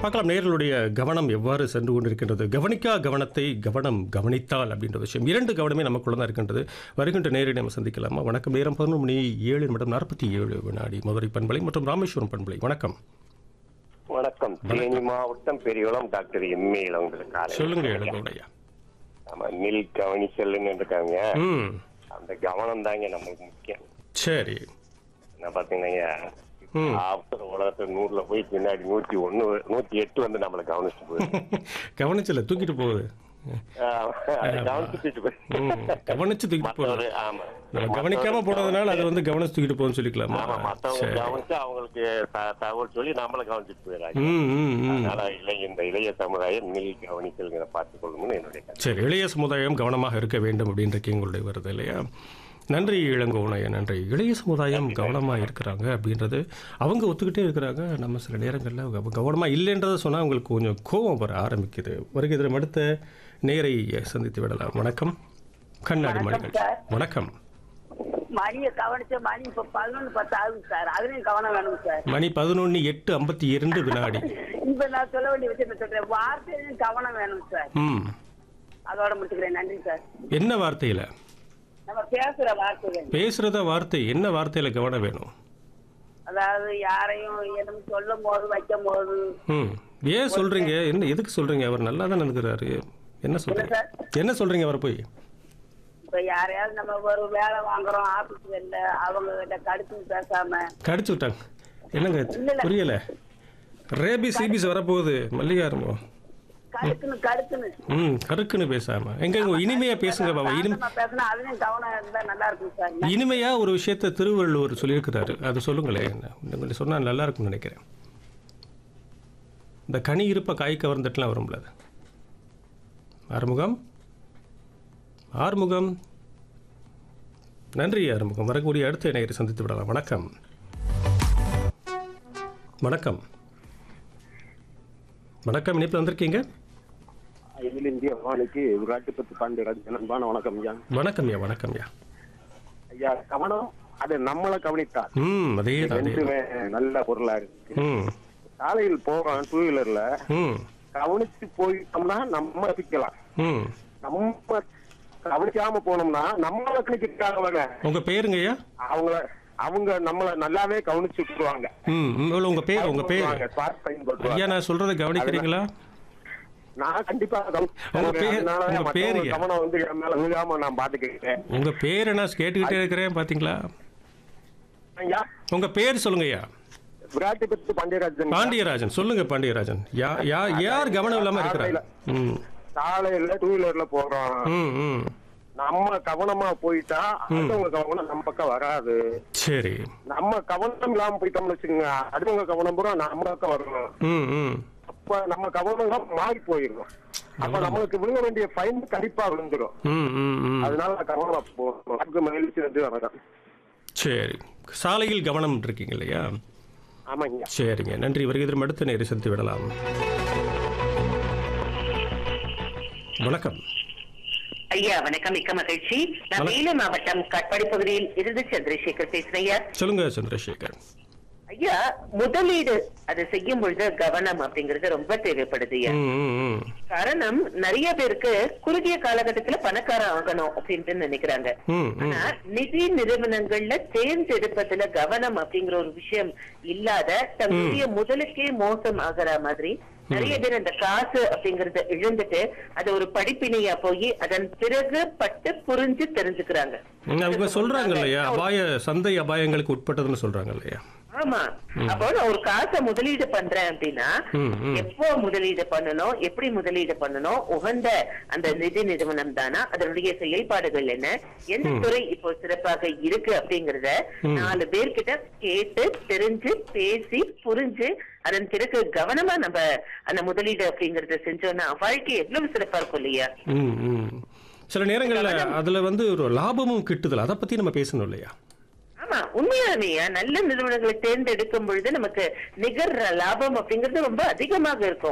பார்க்கலாம் நேர்களுடைய கவனம் எவ்வாறு சென்று கொண்டிருக்கின்றது கவனிக்கா கவனத்தை கவனம் கவனித்தால் அப்படின்ற விஷயம் இரண்டு கவனமே நமக்குள்ள தான் இருக்கின்றது வருகின்ற நேரடி நம்ம சந்திக்கலாமா வணக்கம் நேரம் பதினொன்று மணி ஏழு நிமிடம் நாற்பத்தி ஏழு வினாடி மதுரை பண்பலை மற்றும் ராமேஸ்வரம் பண்பலை வணக்கம் வணக்கம் தேனி மாவட்டம் பெரியகுளம் டாக்டர் எம்ஏ இளவங்களுக்கு சொல்லுங்க இளங்கோடையா நம்ம மில் கவனிச்சல்னு இருக்காங்க ம் அந்த கவனம் தாங்க நம்மளுக்கு முக்கியம் சரி என்ன பாத்தீங்கன்னா ம். அவசர உலகத்துல நூறுல போய் பின்னாடி நூத்தி ஒண்ணு நூத்தி எட்டு வந்து நம்மளை கவனிச்சுட்டு போயிடும் கவனிச்சல தூக்கிட்டு போகுது அதை கவனிச்சுட்டு போய் ம் கவனிச்சு தூக்கிட்டு போகுது மத்தவரு ஆமா நம்ம கவனிக்காம போனதுனால அது வந்து கவனிச்சு தூக்கிட்டு போகுதுன்னு சொல்லிக்கலாமா ஆமா மத்தவங்க சரி கவனிச்சு அவங்களுக்கு த- தகவல் சொல்லி நம்மளை கவனிச்சுட்டு போயிடறாங்க ம் ம் ம் அதனால இளைய இந்த இளைய சமுதாயம் மில் கவனித்தல்களை பார்த்துக் கொள்ளணும்னு என்னுடைய கருத்து சரி இளைய சமுதாயம் கவனமாக இருக்க வேண்டும் அப்படின்ற உங்களுடைய வருது இல்லையா நன்றி இளங்கோனைய நன்றி இளைய சமுதாயம் கவனமாக இருக்கிறாங்க அப்படின்றது அவங்க ஒத்துக்கிட்டே இருக்கிறாங்க நம்ம சில நேரங்களில் கவனமாக இல்லைன்றதை சொன்னால் அவங்களுக்கு கொஞ்சம் கோபம் வர ஆரம்பிக்குது வருகிறதுல அடுத்த நேரை சந்தித்து விடலாம் வணக்கம் கண்ணாடி மணிகள் வணக்கம் மணியை கவனிச்ச மணி இப்ப பதினொன்று பத்து ஆகுது சார் அதுலயும் கவனம் வேணும் சார் மணி பதினொன்று எட்டு ஐம்பத்தி இரண்டு வினாடி இப்ப நான் சொல்ல வேண்டிய விஷயத்த சொல்றேன் வார்த்தையிலும் கவனம் வேணும் சார் ம் அதோட முடிச்சுக்கிறேன் நன்றி சார் என்ன வார்த்தையில் நம்ம பேசுற வார்த்தைகள் பேசுகிறத வார்த்தை என்ன வார்த்தையில் கவனம் வேணும் அதாவது யாரையும் எதுவும் சொல்லும் போது வைக்கும் போது ம் ஏன் சொல்றீங்க என்ன எதுக்கு சொல்றீங்க அவர் நல்லா தான் இருக்கிறாரு என்ன சொல்றீங்க என்ன சொல்றீங்க அவரை போய் இப்ப யாரையாவது நம்ம ஒரு வேலை வாங்குறோம் ஆபீஸ்ல அவங்க கிட்ட கடுத்து பேசாம கடிச்சு விட்டாங்க என்னங்க புரியல ரேபிஸ் சீபிஸ் வரப்போகுது மல்லிகாரமோ கடுக்குன்னு கடுக்குன்னு ம் கருக்குன்னு பேசாம எங்க இங்க இனிமையா பேசுங்க பாபா இனிமே நம்ம பேசினா அதுலயும் கவனம் இருந்தா நல்லா இருக்கும் சார் இனிமையா ஒரு விஷயத்த திருவள்ளுவர் சொல்லியிருக்கிறாரு அது சொல்லுங்களேன் கொஞ்சம் சொன்னா நல்லா இருக்கும்னு நினைக்கிறேன் இந்த கனி இருப்ப காய் கவர்ந்துட்டுலாம் வரும்ல அது. ஆறுமுகம் ஆறுமுகம் நன்றி ஆறுமுகம் வரக்கூடிய அடுத்த இணையரை சந்தித்து விடலாம் வணக்கம் வணக்கம் வணக்கம் இணைப்பில் வந்திருக்கீங்க அகில இந்திய வானிக்கு விராட்டுப்பத்து பாண்டியராஜ் அன்பான வணக்கம் ஐயா வணக்கம் ஐயா வணக்கம் ஐயா ஐயா கவனம் அது நம்மளை கவனித்தார் ம் அதே தான் அதே ரெண்டுமே நல்ல பொருளா இருக்கு ம் சாலையில் போறோம் டூ வீலர்ல ம் கவனிச்சு போயிட்டோம்னா நம்ம தப்பிக்கலாம் ம் நம்ம கவனிக்காம போனோம்னா நம்மள கிளிக்காக உங்க பேருங்க ஐயா அவங்கள அவங்க நம்மள நல்லாவே கவனிச்சு விட்டுருவாங்க ம் ம், இவ்வளவு உங்க பேர் உங்க பேர் ஸ்மார்ட் ஃபைன் போட்டுருவாங்க ஐயா நான் சொல்றதை கவனிக்கிறீங்களா நான் கண்டிப்பா உங்க பேர்- அதனால உங்க மத்தவங்க பேர் ஐயா? கவனம் வந்து என் மேல விழுகாம நான் பாத்துக்கிட்டேன் உங்க பேரை நான் கேட்டுக்கிட்டே இருக்கிறேன் பாத்தீங்களா ஐயா உங்க பேர் சொல்லுங்க ஐயா விராட்டுப்பத்து பாண்டியராஜன் பாண்டியராஜன் சொல்லுங்க பாண்டியராஜன் யா யா யார் கவனம் இல்லாம இருக்கிறாங்க ம் சாலையில டூ வீலர்ல போறோம் ம் ம் நம்ம கவனமா போயிட்டா அடுத்தவங்க கவனம் நம்ம பக்கம் வராது சரி நம்ம கவனம் இல்லாம போயிட்டோம்னு வச்சுக்கோங்க அடுத்தவங்க கவனம் பூரா நம்ம பக்கம் வரணும் ம் ம் அப்ப நம்ம கவனம் மாறி போயிடும் அப்ப நம்மளுக்கு விழுக வேண்டிய ஃபைன் கண்டிப்பா விழுந்துரும் ம் ம் ம் அதனால கவனமா போகணும் அதுக்கு மகிழ்ச்சி வந்து வணக்கம் சரி சாலையில் கவனம் இருக்கீங்க இல்லையா ஆமாங்க சரிங்க நன்றி வருகிறதும் அடுத்த நேரம் சந்தித்து விடலாம் வணக்கம் ஐயா வணக்கம் மிக்க மகிழ்ச்சி நான் வேலூர் மாவட்டம் காட்பாடி பகுதியில் இருந்து சந்திரசேகர் பேசுறேன் ஐயா சொல்லுங்க சந்திரசேகர் ஐயா முதலீடு அதை செய்யும் பொழுது கவனம் அப்படிங்கறது ரொம்ப தேவைப்படுது ஐயா ம் ம் ம் காரணம் நிறைய பேருக்கு குறுகிய காலகட்டத்துல பணக்காரன் ஆகணும் அப்படின்ட்டு நினைக்கிறாங்க ம் ம் ஆனா நிதி நிறுவனங்கள்ல தேர்ந்தெடுப்பதுல கவனம் அப்படிங்கிற ஒரு விஷயம் இல்லாத தங்களுடைய முதலுக்கே மோசம் ஆகிற மாதிரி நிறைய பேர் அந்த காசு அப்படிங்கறத இழந்துட்டு அது ஒரு படிப்பினையா போய் அதன் பிறகு பட்டு புரிஞ்சு தெரிஞ்சுக்கிறாங்க ம், அவங்க சொல்றாங்க இல்லையா அபாய சந்தை அபாயங்களுக்கு உட்பட்டதுன்னு சொல்றாங்க இல்லையா ஆமா அப்போ நான் ஒரு காசை முதலீடு பண்றேன் அப்படின்னா ம், ம். எப்போ முதலீடு பண்ணணும் எப்படி முதலீடு பண்ணணும் உகந்த அந்த நிதி நிறுவனம் தானா அதனுடைய செயல்பாடுகள் என்ன எந்த துறை இப்போ சிறப்பாக இருக்கு அப்படிங்கறத நாலு பேர்கிட்ட கேட்டு தெரிஞ்சு பேசி புரிஞ்சு அதன் பிறகு கவனமா நம்ம அந்த முதலீடு அப்படிங்கறத செஞ்சோம்னா வாழ்க்கை எவ்வளவு சிறப்பா இருக்கும் இல்லையா ம் ம் சில நேரங்கள்ல அதுல வந்து ஒரு லாபமும் கிட்டுதல் அதை பத்தி நம்ம பேசணும் இல்லையா ஆமா உண்மையாவேயா நல்ல நிறுவனங்களை தேர்ந்தெடுக்கும் பொழுது நமக்கு நிகர் லாபம் அப்படிங்கிறது ரொம்ப அதிகமாக இருக்கும்